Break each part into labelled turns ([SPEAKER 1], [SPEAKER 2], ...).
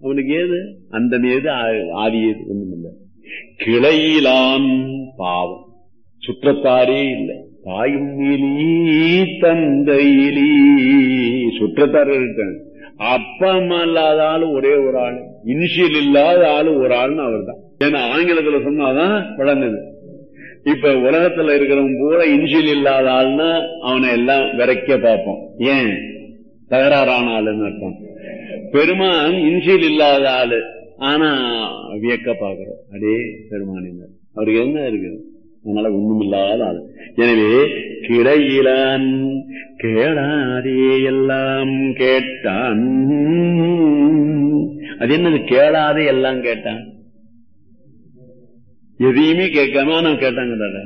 [SPEAKER 1] அவனுக்கு ஏது அந்த ஏது ஆ- ஆதி ஏது ஒண்ணும் இல்லை கிளையிலான் பாவம் சுற்றத்தாரே இல்லை தாயும் இலி தந்தையிலி சுற்றத்தார் இருக்காங்க அப்பம் அல்லாத ஆளு ஒரே ஒரு ஆளு இனிஷியல் இல்லாத ஆளு ஒரு ஆள்னு அவர் தான் ஏன்னா ஆங்கிலத்துல சொன்னாதான் விளங்குது இப்ப உலகத்துல இருக்கிறவங்க பூரா இனிஷியல் இல்லாத ஆள்னா அவனை எல்லாம் விரைக்க பார்ப்போம் ஏன் தகராறான ஆளுன்னு அர்த்தம் பெருமான் இன்சியல் இல்லாத ஆளு ஆனா வியக்க பாக்குறோம் அடே பெருமானினர் அவருக்கு என்ன இருக்கு அதனால ஒண்ணும் இல்லாத ஆளு எனவே கிடையிலான் கேளாதே எல்லாம் கேட்டான் அது என்னது கேளாதே எல்லாம் கேட்டான் எதையுமே கேட்காம நான் கேட்டாங்க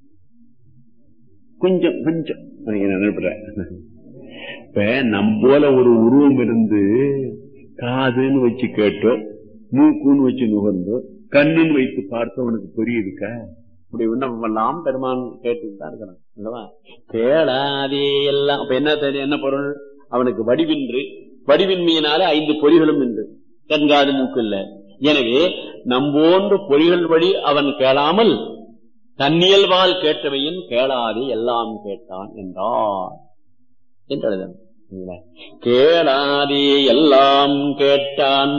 [SPEAKER 1] கொஞ்சம் கொஞ்சம் நினைப்படுறேன் இப்ப நம் போல ஒரு உருவம் இருந்து காதுன்னு வச்சு கேட்டோ மூக்குன்னு வச்சு நுகர்ந்தோ கண்ணுன்னு வைத்து பார்த்தவனுக்கு புரியுதுக்க இப்படி விண்ணப்பம் எல்லாம் பெருமான் கேட்டுட்டு தான் இருக்கிறான் அல்லவா கேளாதே எல்லாம் அப்ப என்ன தெரியும் என்ன பொருள் அவனுக்கு வடிவின்றி வடிவின்மையினால ஐந்து பொறிகளும் இன்று கண்காது மூக்கு இல்ல எனவே நம்போன்று பொறிகள் வழி அவன் கேளாமல் தன்னியல்வால் கேட்டவையின் கேளாதே எல்லாம் கேட்டான் என்றார் என்று எழுதணும். சரிங்களா? கேளாதே எல்லாம் கேட்டான்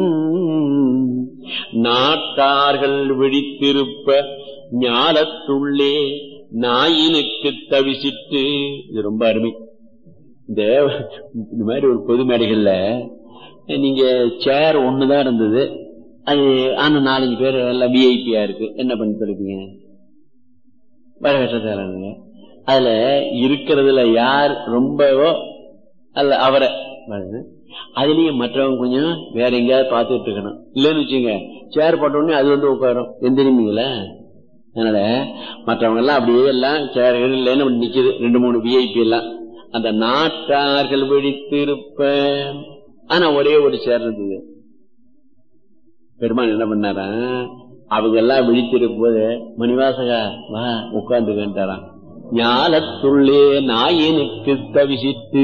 [SPEAKER 1] நாட்டார்கள் விழித்திருப்ப ஞாலத்துள்ளே நாயினுக்கு தவிசிட்டு இது ரொம்ப அருமை இந்த இந்த மாதிரி ஒரு பொது மேடைகள்ல நீங்க சேர் ஒண்ணுதான் இருந்தது அது ஆனா நாலஞ்சு பேர் எல்லாம் விஐபியா இருக்கு என்ன பண்ணி சொல்லுவீங்க வரவேற்றதாரங்க அதுல இருக்கிறதுல யார் ரொம்பவோ அல்ல அவரை பாருங்க. அதுலயும் மற்றவங்க கொஞ்சம் வேற எங்கேயாவது பார்த்துட்டு இருக்கணும் இல்லைன்னு வச்சுங்க சேர் போட்ட உடனே அது வந்து உட்காரும் எந்திரிமீங்களா அதனால மற்றவங்க எல்லாம் அப்படியே எல்லாம் சேர்கள் இல்லைன்னு அப்படி நிக்குது ரெண்டு மூணு விஐபி எல்லாம் அந்த நாட்டார்கள் விழித்திருப்ப ஆனா ஒரே ஒரு சேர் இருந்தது பெருமான் என்ன பண்ணாரா அவங்க எல்லாம் விழித்திருக்கும் போது மணிவாசகா வா உட்கார்ந்துக்கிட்டாராம் ஞாலத்துள்ளே நாயனுக்கு தவிசித்து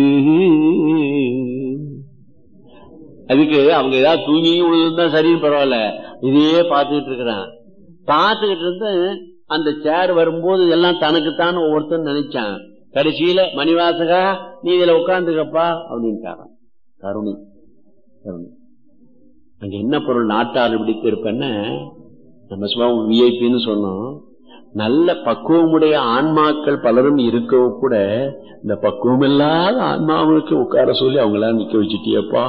[SPEAKER 1] அதுக்கு அவங்க ஏதாவது தூங்கி விழுந்தா சரின்னு பரவாயில்ல இதையே பார்த்துக்கிட்டு இருக்கிறான் பார்த்துக்கிட்டு இருந்து அந்த சேர் வரும்போது எல்லாம் தனக்குத்தான் ஒவ்வொருத்தரும் நினைச்சான் கடைசியில மணிவாசகா நீ இதுல உட்கார்ந்துக்கப்பா அப்படின்ட்டாரான் கருணை கருணை அங்க என்ன பொருள் நாட்டார் பிடித்து இருப்பேன்னு நம்ம சும்மா விஐபின்னு சொன்னோம் நல்ல பக்குவமுடைய ஆன்மாக்கள் பலரும் இருக்கவும் கூட இந்த பக்குவம் இல்லாத ஆன்மாவுக்கு உட்கார சொல்லி அவங்களாம் நிக்க வச்சுட்டியப்பா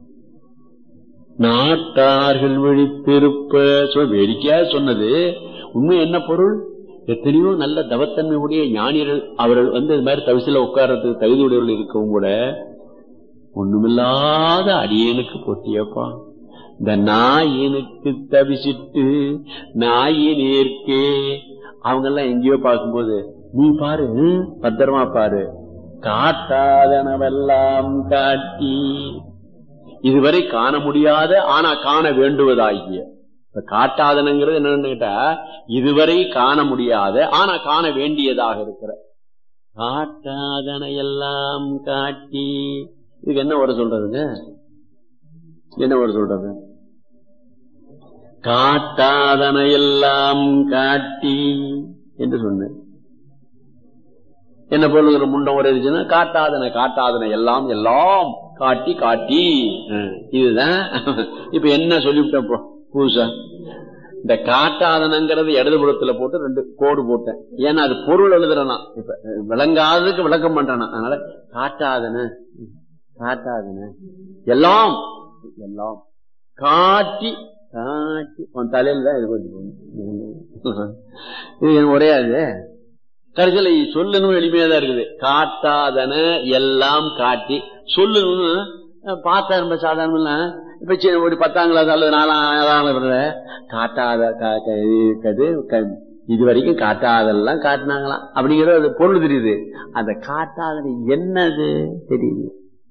[SPEAKER 1] நாட்டார்கள் விழித்திருப்ப சொ- வேடிக்கையா சொன்னது உண்மை என்ன பொருள் எத்தனையோ நல்ல தவத்தன்மை உடைய ஞானியர்கள் அவர்கள் வந்து இது மாதிரி தவிசில உட்கார்றதுக்கு தகுதியுடையவர்கள் இருக்கவும் கூட ஒண்ணுமில்லாத அடியனுக்கு போட்டியப்பா இந்த நாயினுக்கு தவிசிட்டு நாயினேற்கே அவங்க எல்லாம் எங்கேயோ பார்க்கும்போது நீ பாரு ஹம், பத்திரமா பாரு காட்டாதனவெல்லாம் காட்டி இதுவரை காண முடியாத ஆனா காண வேண்டுவதாகிய இப்ப காட்டாதனங்கிறது என்னன்னு கேட்டா இதுவரை காண முடியாத ஆனா காண வேண்டியதாக இருக்கிற காட்டாதன எல்லாம் காட்டி இதுக்கு என்ன ஒரு சொல்றதுங்க என்ன ஒரு சொல்றது காட்டாதன எல்லாம் காட்டி என்று சொன்னேன் என்ன பொருள் முண்டம் ஒரு இருந்துச்சுன்னா காட்டாதன காட்டாதன எல்லாம் எல்லாம் காட்டி காட்டி அஹ், இதுதான் இப்ப என்ன சொல்லிவிட்டேன் இப்போ புதுசா இந்த காட்டாதனங்கிறது இடதுபுறத்துல போட்டு ரெண்டு கோடு போட்டேன் ஏன்னா அது பொருள் எழுதுறேனா இப்ப அஹ், விளங்காததுக்கு விளக்கம் பண்றேனா அதனால காட்டாதன காட்டாதன எல்லாம் எல்லாம் காட்டி காட்டி உன் தலையில தான் இது கொஞ்சம் இது எனக்கு ஒரே அது கடைசியில சொல்லணும் எளிமையா தான் இருக்குது காட்டாதன எல்லாம் காட்டி சொல்லணும்னு அஹ், பார்த்தா ரொம்ப சாதாரண இப்ப சின்ன ஒரு பத்தாம் கிளாஸ் அல்லது நாலாம் கிளாஸ் காட்டாத கா- க- இது க- இது வரைக்கும் காட்டாதெல்லாம் காட்டினாங்களாம் அப்படிங்கறது அது பொருள் தெரியுது அந்த காட்டாதன என்னது தெரியுது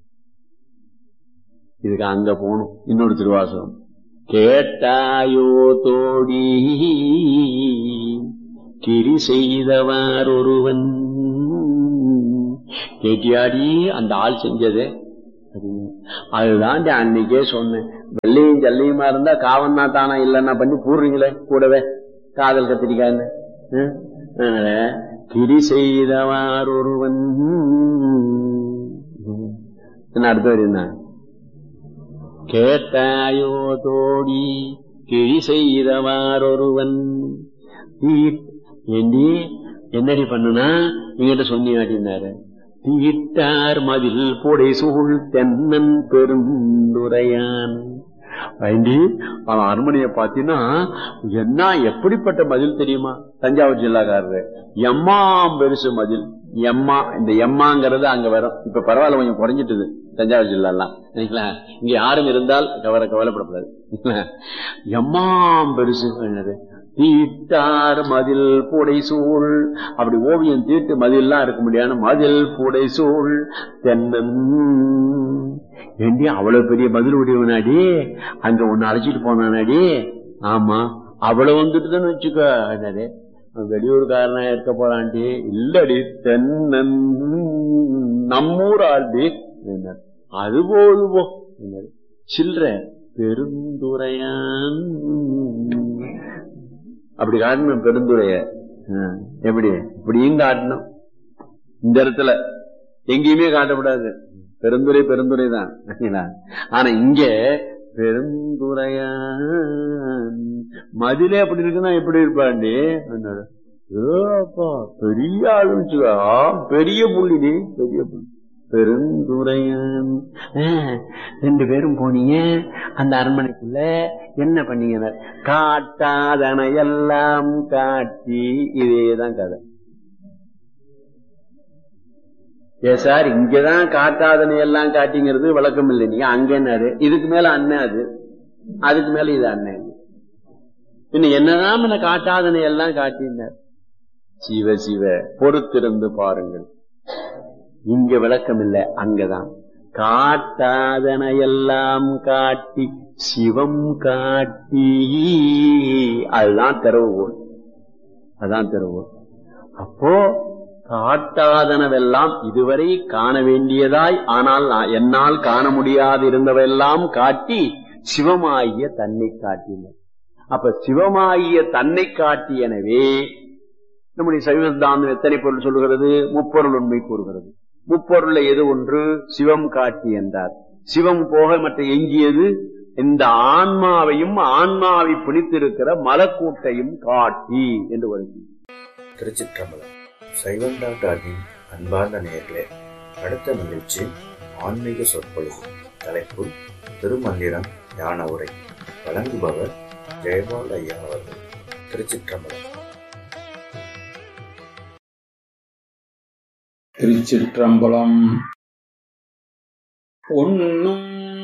[SPEAKER 1] இதுக்கு அங்க போகணும் இன்னொரு திருவாசகம் கேட்டாயோ தோடி கிரி செய்தவார் ஒருவன் கேட்டியாடி அந்த ஆள் செஞ்சது அப்படின்னு. அதுதான் அன்னைக்கே சொன்னேன் வெள்ளையும் ஜல்லையுமா இருந்தா காவன் தான் தானா இல்லைன்னா பண்ணி கூடுறீங்களே கூடவே காதல் கத்திரிக்கான்னு ம்? அதனால கிரி செய்தவார் ஒருவன் என்ன அடுத்த வரி என்ன கேட்டாயோ தோடி கிழி செய்தவார் ஒருவன் தீ- ஏண்டி என்னடி பண்ணுனா எங்கிட்ட சொன்னியாட்டினாரு தீட்டார் மதில் புடை சூழ் தென்னன் பெருந்துரையான் வேண்டி அவன் அரண்மனையை பார்த்தீங்கன்னா என்ன எப்படிப்பட்ட மதில் தெரியுமா தஞ்சாவூர் ஜில்லாக்காரரு எம்மாம் பெருசு மதில் எம்மா இந்த எம்மாங்கிறது அங்க வரும் இப்ப பரவாயில்ல கொஞ்சம் குறைஞ்சிட்டுது தஞ்சாவூர் ஜில்லாலாம் சரிங்களா இங்க யாரும் இருந்தால் கவலை கவலைப்படக்கூடாது சரிங்களா? எம்மாம் பெருசு என்னது தீட்டார் மதில் பூடை சூழ் அப்படி ஓவியம் தீட்டு மதில்லாம் இருக்க முடியாது மதில் பூடை சூழ் தென்னன் ஏண்டி அவ்வளவு பெரிய மதில் உடையவனாடி அங்க ஒன்னு அழைச்சிட்டு போனானாடி ஆமா அவ்வளவு வந்துட்டுதுன்னு வச்சுக்கோ என்னது வெளியூர்காரனா இருக்க போறான்டி இல்லடி தென்னன் நம்மூர் ஆள்டி என்ன அது போது போ என்னது சில்ற பெருந்துரையான் அப்படி காட்டணும் பெருந்துரைய ஆ, எப்படி இப்படியும் காட்டணும் இந்த இடத்துல எங்கேயுமே காட்டக்கூடாது பெருந்துரை பெருந்துரை தான் சரிங்களா? ஆனா இங்க பெருந்துரையான் மதிலே அப்படி இருக்குன்னா எப்படி இருப்பாண்டி என்னோட ஏப்பா பெரிய ஆளுன்னு வச்சுக்கோ. ஆ, பெரிய புள்ளிடி பெரிய புள்ளி பெருந்துரையான் ஆ, ரெண்டு பேரும் போனீங்க அந்த அரண்மனைக்குள்ள என்ன பண்ணீங்க காட்டாதன எல்லாம் காட்டி இதேதான் கதை ஏ சார் இங்கதான் காட்டாதனை எல்லாம் காட்டிங்கிறது விளக்கம் இல்லை நீங்க அங்க என்னாரு இதுக்கு மேல அண்ணன் அது அதுக்கு மேல இது அண்ணன் இன்னும் என்னதான் என்ன காட்டாதனை எல்லாம் காட்டினார் சிவ சிவ பொறுத்திருந்து பாருங்கள் இங்க விளக்கம் இல்லை அங்கதான் காட்டாதன எல்லாம் காட்டி சிவம் காட்டி அதுதான் திறவுகோல் அதான் திறவுகோல் அப்போ காட்டாதனவெல்லாம் இதுவரை காண வேண்டியதாய் ஆனால் நான் என்னால் காண முடியாது இருந்தவெல்லாம் காட்டி சிவமாகிய தன்னை காட்டினர் அப்ப சிவமாகிய தன்னை காட்டியனவே நம்முடைய சைவ சித்தாந்தம் எத்தனை பொருள் சொல்லுகிறது முப்பொருள் உண்மை கூறுகிறது முப்பொருள்ல எது ஒன்று சிவம் காட்டி என்றார் சிவம் போக மற்ற எஞ்சியது இந்த ஆன்மாவையும் ஆன்மாவை பிடித்திருக்கிற மலக்கூட்டையும் காட்டி என்று வருகிறது
[SPEAKER 2] திருச்சிற்றம்பலம் சைவம் டாக்டரின் அன்பார்ந்த நேயர்களே அடுத்த நிகழ்ச்சி ஆன்மீக சொற்பொழிவு தலைப்பு திருமந்திரம் ஞான உரை வழங்குபவர் ஜெயபால் ஐயா அவர்கள் திருச்சிற்றம்பலம்
[SPEAKER 3] திருச்சிற்றம்பலம் பொன்னும்